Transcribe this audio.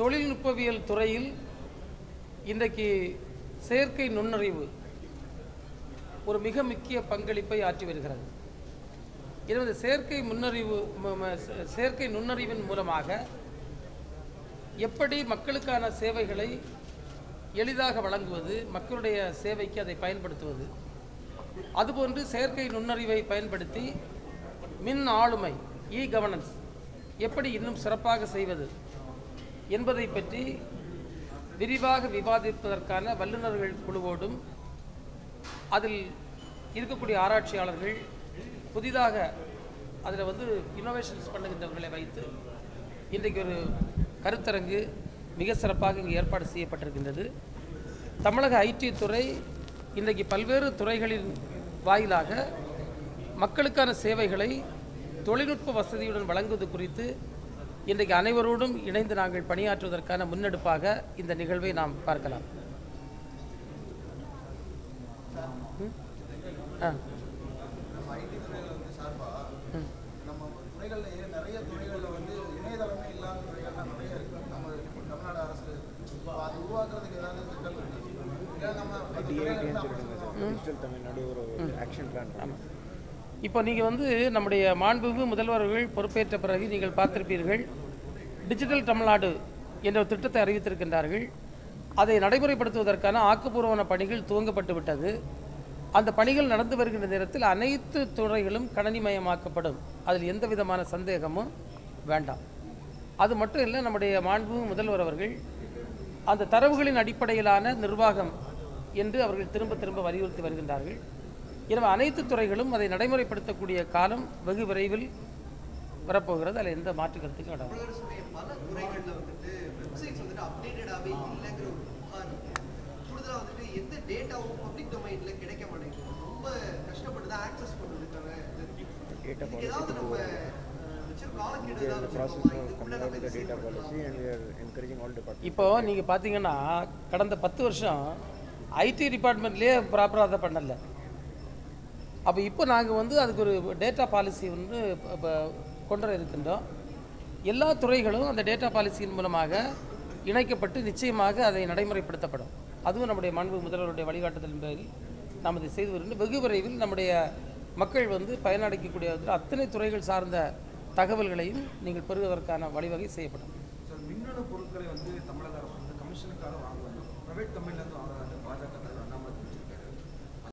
தொழில்நுட்பவியல் துறையில் இன்றைக்கு செயற்கை நுண்ணறிவு ஒரு மிக முக்கிய பங்களிப்பை ஆற்றி வருகிறது எனவே இந்த செயற்கை முன்னறிவு ம- ம- செ- செயற்கை நுண்ணறிவின் மூலமாக எப்படி மக்களுக்கான சேவைகளை எளிதாக வழங்குவது மக்களுடைய சேவைக்கு அதை பயன்படுத்துவது அதுபோன்று செயற்கை நுண்ணறிவை பயன்படுத்தி மின் ஆளுமை இ கவர்னன்ஸ் எப்படி இன்னும் சிறப்பாக செய்வது என்பதை பற்றி விரிவாக விவாதிப்பதற்கான வல்லுநர்கள் குழுவோடும் அதில் இருக்கக்கூடிய ஆராய்ச்சியாளர்கள் புதிதாக அதில் வந்து இன்னோவேஷன்ஸ் பண்ணுகின்றவர்களை வைத்து இன்றைக்கு ஒரு கருத்தரங்கு மிக சிறப்பாக இங்கு ஏற்பாடு செய்யப்பட்டிருக்கின்றது தமிழக ஐடி துறை இன்றைக்கு பல்வேறு துறைகளின் வாயிலாக மக்களுக்கான சேவைகளை தொழில்நுட்ப வசதியுடன் வழங்குவது குறித்து இன்றைக்கு அனைவரோடும் இணைந்து நாங்கள் பணியாற்றுவதற்கான முன்னெடுப்பாக இந்த நிகழ்வை நாம் பார்க்கலாம் ம்? ஆ நம்ம ஐடி துறையில் வந்து சார்பாக நம்ம துறைகள்லேயே நிறைய துறைகளில் வந்து இணையதளமே இல்லாத துறைகள்லாம் நிறைய இருக்கு நம்ம தமிழ்நாடு அரசு இப்போ அது உருவாக்குறதுக்கு ஏதாவது திட்டம் இருக்கு இல்லை நம்ம அந்த துறையில இருந்து அப்படி சொல்லுவோம். டிஜிட்டல் தமிழ்நாடு ஒரு ஆக்ஷன் பிளான் இப்போ நீங்கள் வந்து நம்முடைய மாண்புமிகு முதல்வர்கள் பொறுப்பேற்ற பிறகு நீங்கள் பார்த்திருப்பீர்கள் டிஜிட்டல் தமிழ்நாடு என்ற ஒரு திட்டத்தை அறிவித்திருக்கின்றார்கள் அதை நடைமுறைப்படுத்துவதற்கான ஆக்கப்பூர்வமான பணிகள் துவங்கப்பட்டு விட்டது அந்த பணிகள் நடந்து வருகின்ற நேரத்தில் அனைத்து துறைகளும் கணனிமயமாக்கப்படும் அதில் எந்த விதமான சந்தேகமும் வேண்டாம் அது மட்டும் இல்லை நம்முடைய மாண்புமிகு முதல்வர் அவர்கள் அந்த தரவுகளின் அடிப்படையிலான நிர்வாகம் என்று அவர்கள் திரும்ப திரும்ப வலியுறுத்தி வருகின்றார்கள் எனவே அனைத்து துறைகளும் அதை நடைமுறைப்படுத்தக்கூடிய காலம் வெகு விரைவில் வரப்போகிறது அதில் எந்த மாற்று கருத்துக்கும் இடம் இல்லை. அரசுடைய பல துறைகளில் வந்துட்டு வெப்சைட்ஸ் வந்துட்டு அப்டேட்டடாகவே இல்லைங்கிற ஒரு புகார் இருக்கு. கூடுதலா வந்துட்டு எந்த டேட்டாவும் பப்ளிக் டொமைனில் கிடைக்க மாட்டேங்குது ரொம்ப கஷ்டப்பட்டு தான் ஆக்சஸ் பண்ணுறதுக்கான Data இதுக்கு ஏதாவது நம்ம அஹ், வச்சிருக்க காலக்கெடு We are in ஏதாவது the process வச்சிருக்கோமா? of இதுக்குள்ள coming out நம்ம with the இதை data செயல்படுத்தலாம். policy and we are encouraging all departments. இப்போ நீங்கள் பார்த்தீங்கன்னா கடந்த பத்து வருஷம் ஐடி டிபார்ட்மெண்ட்லேயே ப்ராப்பராக அதை பண்ணல அப்போ இப்போ நாங்கள் வந்து அதுக்கு ஒரு டேட்டா பாலிசி வந்து இப்போ கொண்டு வர இருக்கின்றோம் எல்லா துறைகளும் அந்த டேட்டா பாலிசியின் மூலமாக இணைக்கப்பட்டு நிச்சயமாக அதை நடைமுறைப்படுத்தப்படும் அதுவும் நம்முடைய மாண்பு முதல்வருடைய வழிகாட்டுதலின் பேரில் நாம் இதை செய்து வருகின்றோம் வெகு விரைவில் நம்முடைய மக்கள் வந்து பயனடைக்கக்கூடிய விதத்தில் அத்தனை துறைகள் சார்ந்த தகவல்களையும் நீங்கள் பெறுவதற்கான வழிவகை செய்யப்படும் சார் மின்னணு பொருட்களை வந்து தமிழக அரசு வந்து கமிஷனுக்காக வாங்குவாங்க ப்ரைவேட் கம்பெனிலேருந்து வாங்குறாங்க பாஜக